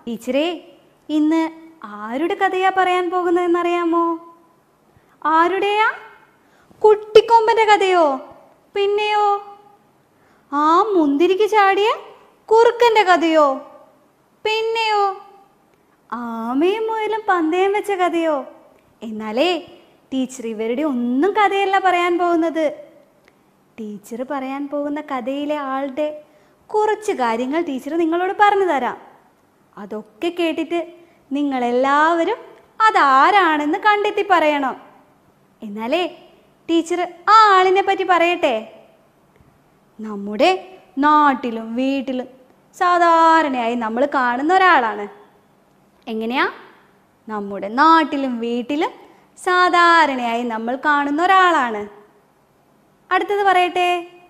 ടീച്ചറേ ഇന്ന് ആരുടെ കഥയാ പറയാൻ പോകുന്നതെന്നറിയാമോ ആരുടെയാ കുട്ടിക്കൊമ്പന്റെ കഥയോ പിന്നെയോ ആ മുന്തിരിക്ക് ചാടിയ കുറുക്കന്റെ കഥയോ പിന്നെയോ ആമയും മുയലും പന്തയം വെച്ച കഥയോ എന്നാലേ ടീച്ചർ ഇവരുടെ ഒന്നും കഥയല്ല പറയാൻ പോകുന്നത് ടീച്ചർ പറയാൻ പോകുന്ന കഥയിലെ ആളുടെ കുറച്ച് കാര്യങ്ങൾ ടീച്ചർ നിങ്ങളോട് പറഞ്ഞു തരാം അതൊക്കെ കേട്ടിട്ട് നിങ്ങളെല്ലാവരും അതാരാണെന്ന് കണ്ടെത്തി പറയണം എന്നാലേ ടീച്ചർ ആ ആളിനെ പറ്റി പറയട്ടെ നമ്മുടെ നാട്ടിലും വീട്ടിലും സാധാരണയായി നമ്മൾ കാണുന്ന ഒരാളാണ് എങ്ങനെയാ നമ്മുടെ നാട്ടിലും വീട്ടിലും സാധാരണയായി നമ്മൾ കാണുന്ന ഒരാളാണ് അടുത്തത് പറയട്ടെ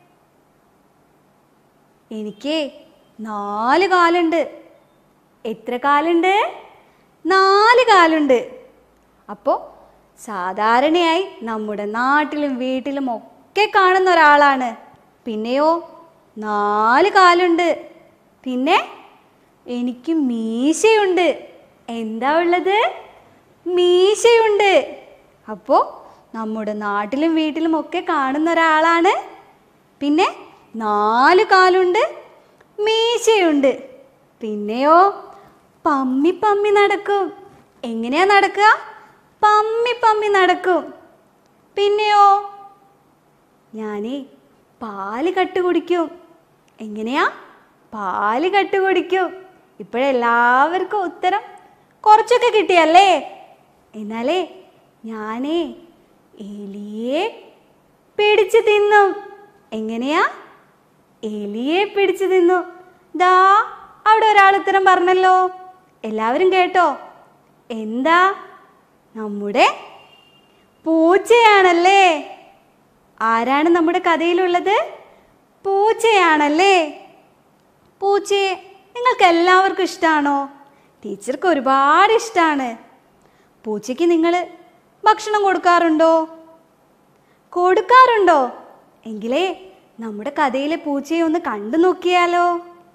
എനിക്ക് നാല് കാലുണ്ട് എത്ര കാലുണ്ട് നാല് കാലുണ്ട് അപ്പോൾ സാധാരണയായി നമ്മുടെ നാട്ടിലും വീട്ടിലും ഒക്കെ കാണുന്ന ഒരാളാണ് പിന്നെയോ നാല് കാലുണ്ട് പിന്നെ എനിക്ക് മീശയുണ്ട് എന്താ ഉള്ളത് മീശയുണ്ട് അപ്പോൾ നമ്മുടെ നാട്ടിലും വീട്ടിലും ഒക്കെ കാണുന്ന ഒരാളാണ് പിന്നെ നാല് കാലുണ്ട് മീശയുണ്ട് പിന്നെയോ പമ്മി പമ്മി നടക്കും എങ്ങനെയാ നടക്കുക പമ്മി പമ്മി നടക്കും പിന്നെയോ ഞാനേ പാല് കട്ട് കുടിക്കും എങ്ങനെയാ പാല് കട്ട് കുടിക്കും ഇപ്പോഴെല്ലാവർക്കും ഉത്തരം കുറച്ചൊക്കെ കിട്ടിയല്ലേ എന്നാലേ ഞാനേ എലിയെ പിടിച്ചു തിന്നും എങ്ങനെയാ എലിയെ പിടിച്ചു തിന്നു ദാ അവിടെ ഒരാൾ ഉത്തരം പറഞ്ഞല്ലോ എല്ലാവരും കേട്ടോ എന്താ നമ്മുടെ പൂച്ചയാണല്ലേ ആരാണ് നമ്മുടെ കഥയിലുള്ളത് പൂച്ചയാണല്ലേ പൂച്ചയെ നിങ്ങൾക്ക് എല്ലാവർക്കും ഇഷ്ടമാണോ ടീച്ചർക്ക് ഒരുപാട് ഇഷ്ടമാണ് പൂച്ചയ്ക്ക് നിങ്ങൾ ഭക്ഷണം കൊടുക്കാറുണ്ടോ കൊടുക്കാറുണ്ടോ എങ്കിലേ നമ്മുടെ കഥയിലെ പൂച്ചയെ ഒന്ന് കണ്ടു നോക്കിയാലോ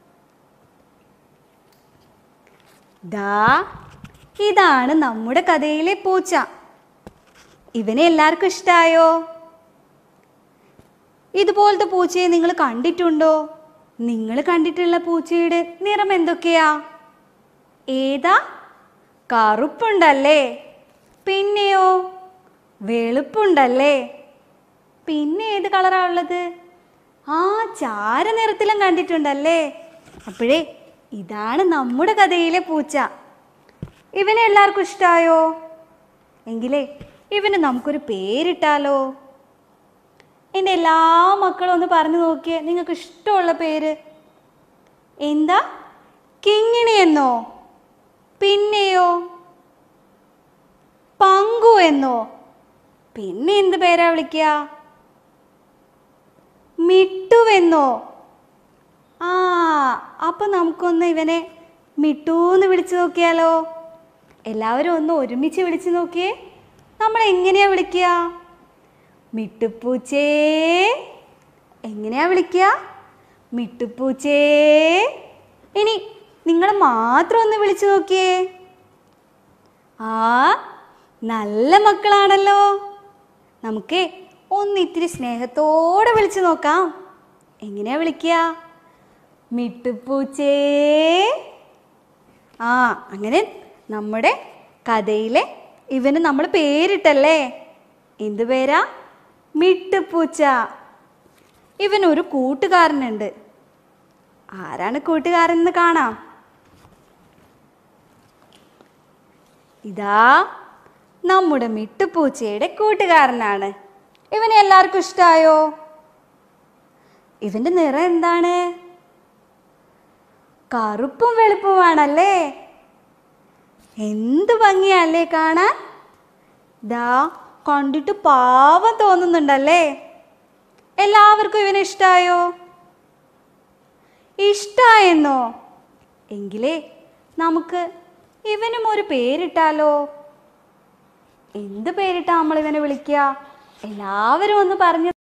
ദാ ഇതാണ് നമ്മുടെ കഥയിലെ പൂച്ച ഇവനെ എല്ലാവർക്കും ഇഷ്ടായോ ഇതുപോലത്തെ പൂച്ചയെ നിങ്ങൾ കണ്ടിട്ടുണ്ടോ നിങ്ങൾ കണ്ടിട്ടുള്ള പൂച്ചയുടെ നിറം എന്തൊക്കെയാ ഏതാ കറുപ്പുണ്ടല്ലേ പിന്നെയോ വെളുപ്പുണ്ടല്ലേ പിന്നെ ഏത് കളറാ ഉള്ളത് ആ ചാര നിറത്തിലും കണ്ടിട്ടുണ്ടല്ലേ അപ്പോഴേ ഇതാണ് നമ്മുടെ കഥയിലെ പൂച്ച ഇവനെ എല്ലാവർക്കും ഇഷ്ടമായോ എങ്കിലേ ഇവന് നമുക്കൊരു പേരിട്ടാലോ എൻ്റെ എല്ലാ മക്കളും ഒന്ന് പറഞ്ഞു നോക്കിയേ നിങ്ങൾക്ക് ഇഷ്ടമുള്ള പേര് എന്താ കിങ്ങിണി എന്നോ പിന്നെയോ പങ്കു എന്നോ പിന്നെ എന്ത് പേരാ വിളിക്കുക മിട്ടുവെന്നോ ആ അപ്പൊ നമുക്കൊന്ന് ഇവനെ മിട്ടൂന്ന് വിളിച്ചു നോക്കിയാലോ എല്ലാവരും ഒന്ന് ഒരുമിച്ച് വിളിച്ചു നോക്കിയേ നമ്മൾ എങ്ങനെയാ വിളിക്കുക മിട്ടുപ്പൂച്ചേ എങ്ങനെയാ വിളിക്കുക മിട്ടുപ്പൂച്ചേ ഇനി നിങ്ങൾ മാത്രം ഒന്ന് വിളിച്ചു നോക്കിയേ ആ നല്ല മക്കളാണല്ലോ നമുക്ക് ഒന്ന് ഇത്തിരി സ്നേഹത്തോടെ വിളിച്ചു നോക്കാം എങ്ങനെയാ വിളിക്കുക മിട്ടുപ്പൂച്ചേ ആ അങ്ങനെ നമ്മുടെ കഥയിലെ ഇവന് നമ്മൾ പേരിട്ടല്ലേ എന്ത് പേരാ മിട്ടുപൂച്ച ഇവനൊരു കൂട്ടുകാരനുണ്ട് ആരാണ് കൂട്ടുകാരൻ എന്ന് കാണാം ഇതാ നമ്മുടെ മിട്ടുപൂച്ചയുടെ കൂട്ടുകാരനാണ് ഇവനെ എല്ലാവർക്കും ഇഷ്ടമായോ ഇവന്റെ നിറം എന്താണ് കറുപ്പും വെളുപ്പുമാണല്ലേ എന്ത് ഭംഗിയല്ലേ കാണാൻ ദാ കണ്ടിട്ട് പാവം തോന്നുന്നുണ്ടല്ലേ എല്ലാവർക്കും ഇവനെ ഇഷ്ടായോ ഇഷ്ടായെന്നോ എങ്കിലേ നമുക്ക് ഇവനും ഒരു പേരിട്ടാലോ എന്ത് പേരിട്ടാ നമ്മൾ ഇവനെ വിളിക്കുക എല്ലാവരും ഒന്ന് പറഞ്ഞു